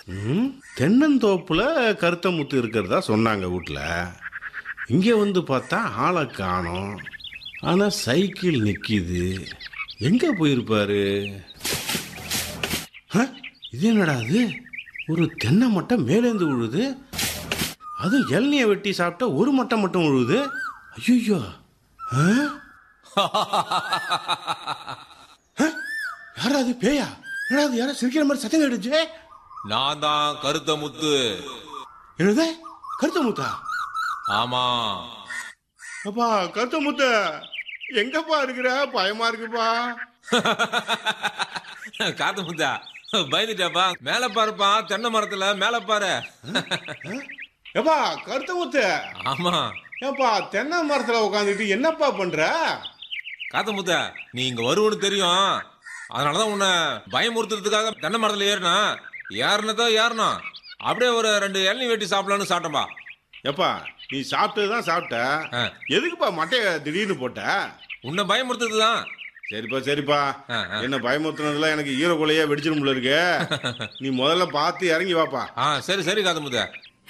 ம், தென்னந்தோப்புல கருத்த முத்து இருக்கிறதா சொன்னாங்க வீட்டில் இங்கே வந்து பார்த்தா ஆளை காணோம் ஆனால் சைக்கிள் நிற்கிது எங்கே போயிருப்பாரு ஆ, இது என்னடா அது ஒரு தென்னை மட்டை மேலேந்து விழுது அதுவும் இளநியை வெட்டி சாப்பிட்டா ஒரு மட்டை மட்டும் விழுது ஐயோ யாரா அது பேயா என்னடா அது யாரோ சிரிக்கிற மாதிரி சத்தம் கேட்டுச்சு நான் தான் கருத்த முத்து என்னது கருத்த முத்தா ஆமா அப்பா கருத்த முத்த எங்கப்பா இருக்கிற பயமா இருக்குப்பா காத்து முத்தா பயந்துட்டாப்பா மேல பாருப்பா தென்னை மரத்துல மேல பாரு ஏப்பா கருத்த முத்த ஆமா ஏப்பா தென்னை மரத்துல உட்காந்துட்டு என்னப்பா பண்ற காத்து முத்தா நீ இங்க வருவன்னு தெரியும் அதனாலதான் உன்னை பயமுறுத்துறதுக்காக தென்னை மரத்துல ஏறினா ஏறினதோ ஏறணும் அப்படியே ஒரு ரெண்டு இளநீ வெட்டி சாப்பிடலாம்னு சாப்பிட்டேன்பா ஏப்பா நீ சாப்பிட்டது தான் சாப்பிட்ட ஆ. எதுக்குப்பா மட்டைய திடீர்னு போட்ட உன்னை பயமுறுத்துறது தான் சரிப்பா சரிப்பா ஆ, ஆ. என்ன பயமுறுத்துனதுல எனக்கு ஈரக்குலையா வெடிச்சிடும் போல இருக்கு நீ முதல்ல பார்த்து இறங்கி வாப்பா ஆ சரி சரி காத்து முத்தா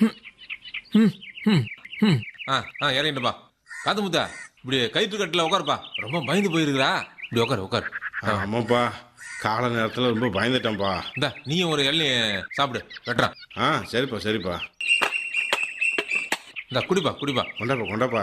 ஆ ஆ இறங்கிட்டுப்பா காத்து முத்தா இப்படி கயிற்று கட்டில உட்காருப்பா ரொம்ப பயந்து போயிருக்கிறா இப்படி உட்காரு உட்காரு ஆமாப்பா கால நேரத்தில் ரொம்ப பயந்துட்டேன்ப்பா இந்த நீயும் ஒரு இளநீ சாப்பிடு வெட்டுறா ஆ சரிப்பா சரிப்பா இந்த குடிப்பா குடிப்பா கொண்டாப்பா கொண்டாப்பா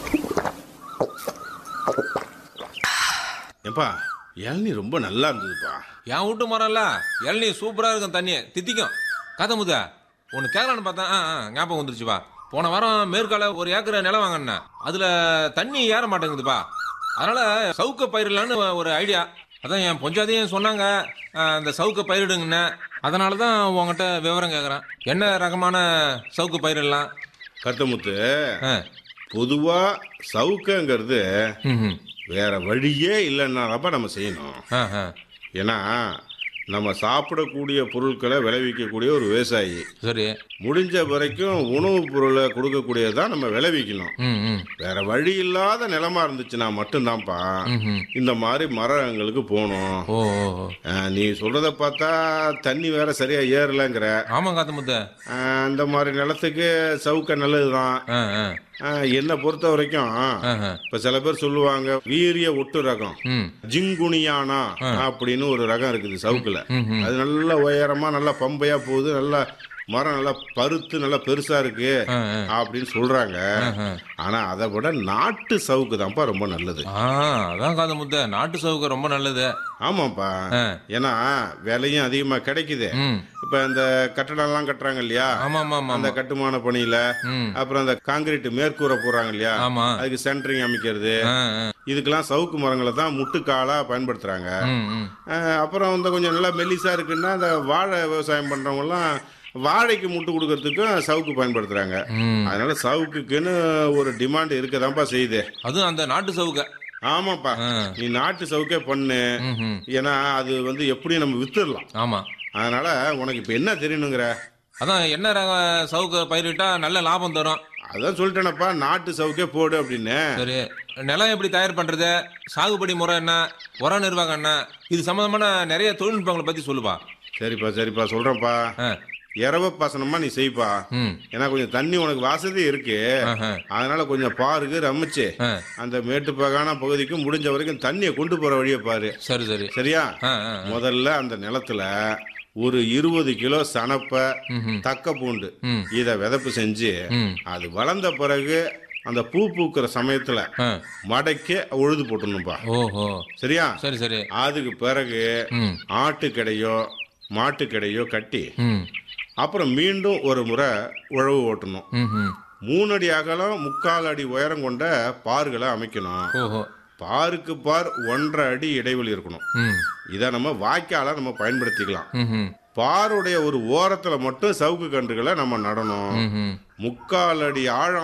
ஏப்பா இளநீ ரொம்ப நல்லா இருந்ததுப்பா என் வீட்டு மரம்ல இளநீ சூப்பரா இருக்கும் தண்ணி தித்திக்கும் கதை முத ஒன்று கேட்கலான்னு பார்த்தேன் ஆ ஆ ஞாபகம் வந்துருச்சுப்பா போன வாரம் மேற்கால ஒரு ஏக்கர் நிலம் வாங்கினேன் அதுல தண்ணி ஏற மாட்டேங்குதுப்பா அதனால சவுக்க பயிரிடலான்னு ஒரு ஐடியா அதான் என் பொஞ்சாதையும் சொன்னாங்க ஆ, இந்த சவுக்க பயிரிடுங்கன்னு அதனால தான் உங்ககிட்ட விவரம் கேட்குறேன் என்ன ரகமான சவுக்கு பயிரிடலாம் கருத்தமுத்து ஆ பொதுவா சவுக்கங்கிறது ம் ம் வேற வழியே இல்லைன்னாப்பா நம்ம செய்யணும் ஆ ஆ ஏன்னா நம்ம சாப்பிடக்கூடிய பொருட்களை விளைவிக்கக்கூடிய ஒரு விவசாயி சரி முடிஞ்ச வரைக்கும் உணவுப் பொருளை கொடுக்கக்கூடியதான் நம்ம விளைவிக்கணும் ம் ம் வேற வழி இல்லாத நிலமா இருந்துச்சுன்னா மட்டும்தான்ப்பா ம் ம் இந்த மாதிரி மரங்களுக்கு போகணும் ஓ ஓ ஓ. அஹ், நீ சொல்றத பார்த்தா தண்ணி வேற சரியா ஏறலங்கிற ஆமாம் காத்து முத்த அஹ், அந்த மாதிரி நிலத்துக்கு சவுக்க நல்லதுதான் ஆ ஆ அஹ், என்னை பொறுத்த வரைக்கும் ஆ ஆ இப்ப சில பேர் சொல்லுவாங்க வீரிய ஒட்டு ரகம் ம் ஜிங்குனியானா அப்படின்னு ஒரு ரகம் இருக்குது சவுக்குல ம், ம். அது நல்ல உயரமா நல்லா பம்பையா போகுது நல்லா மரம் நல்லா பருத்து நல்லா பெருசா இருக்கு ஆ, ஆ. அப்படின்னு சொல்றாங்க ஆ. ஆனா அதை விட நாட்டு சவுக்கு தான்ப்பா ரொம்ப நல்லது ஆ அதான் காது முத்த நாட்டு சவுக்கு ரொம்ப நல்லது ஆமாப்பா ஆ. ஏன்னா விலையும் அதிகமா கிடைக்குது ம் இப்ப இந்த கட்டடம் எல்லாம் கட்டுறாங்க இல்லையா ஆமா ஆமா ஆமா அந்த கட்டுமான பணியில ம் அப்புறம் அந்த காங்கிரீட் மேற்கூரை போடுறாங்க இல்லையா ஆமா அதுக்கு சென்டரிங் அமைக்கிறது ஆ, ஆ. இதுக்கெல்லாம் சவுக்கு மரங்களை தான் முட்டுக்காலா பயன்படுத்துறாங்க ம் ம் அஹ் அப்புறம் வந்து கொஞ்சம் நல்லா மெல்லிசா இருக்குன்னா அந்த வாழை விவசாயம் பண்றவங்கலாம் வாழைக்கு முட்டு கொடுக்கறதுக்கும் சவுக்கு பயன்படுத்துறாங்க ம் அதனால சவுக்குக்குன்னு ஒரு டிமாண்ட் இருக்கதான்ப்பா செய்யுது அதுவும் அந்த நாட்டு சவுக்க ஆமாப்பா ஆ. நீ நாட்டு சவுக்கே பண்ணு ம் ம் ஏன்னா அது வந்து எப்படியும் நம்ம வித்துடலாம் ஆமா அதனால உனக்கு இப்ப என்ன தெரியணுங்கிற அதான் என்ன ரக சவுக்கு பயிரிட்டா நல்ல லாபம் தரும் அதான் சொல்லிட்டேனப்பா நாட்டு சவுக்கே போடு அப்படின்னு சரி நிலம் எப்படி தயார் பண்றது சாகுபடி முறை என்ன உர நிர்வாகம் என்ன இது சம்பந்தமான நிறைய தொழில்நுட்பங்களை பத்தி சொல்லுப்பா சரிப்பா சரிப்பா சொல்றேன்ப்பா ஆ, இரவ பாசனமா நீ செய்ப்பா ம் ஏன்னா கொஞ்சம் தண்ணி உனக்கு வசதி இருக்கு ஆஹா. அதனால கொஞ்சம் பாருக்கு ரமிச்சு ஆ, அந்த மேட்டுப்பாகான பகுதிக்கு முடிஞ்ச வரைக்கும் தண்ணியை கொண்டு போற வழியை பாரு சரி சரி சரியா ஆ ஆ முதல்ல அந்த நிலத்துல ஒரு இருபது கிலோ சனப்ப ம்ஹும். தக்க பூண்டு ம் இத விதப்பு செஞ்சு ம் அது வளர்ந்த பிறகு அந்த பூ பூக்கிற சமயத்துல ஆ மடக்கி உழுது போட்டணும்பா ஓஹோ சரியா சரி சரி அதுக்கு பிறகு ம் ஆட்டுக்கடையோ மாட்டுக்கடையோ கட்டி ம் அப்புறம் மீண்டும் ஒரு முறை உழவு ஓட்டணும் ம் ம் மூணு அடி அகலம் முக்கால் அடி உயரம் கொண்ட பார்களை அமைக்கணும் ஓஹோ பாருக்கு பார் ஒன்றரை அடி இடைவெளி இருக்கணும் ம் இதை நம்ம வாய்க்கால நம்ம பயன்படுத்திக்கலாம் ம் ம் பாருடைய ஒரு ஓரத்துல மட்டும் சவுக்கு கன்றுகளை நம்ம நடணும் ம் ம் முக்கால் அடி ஆழம்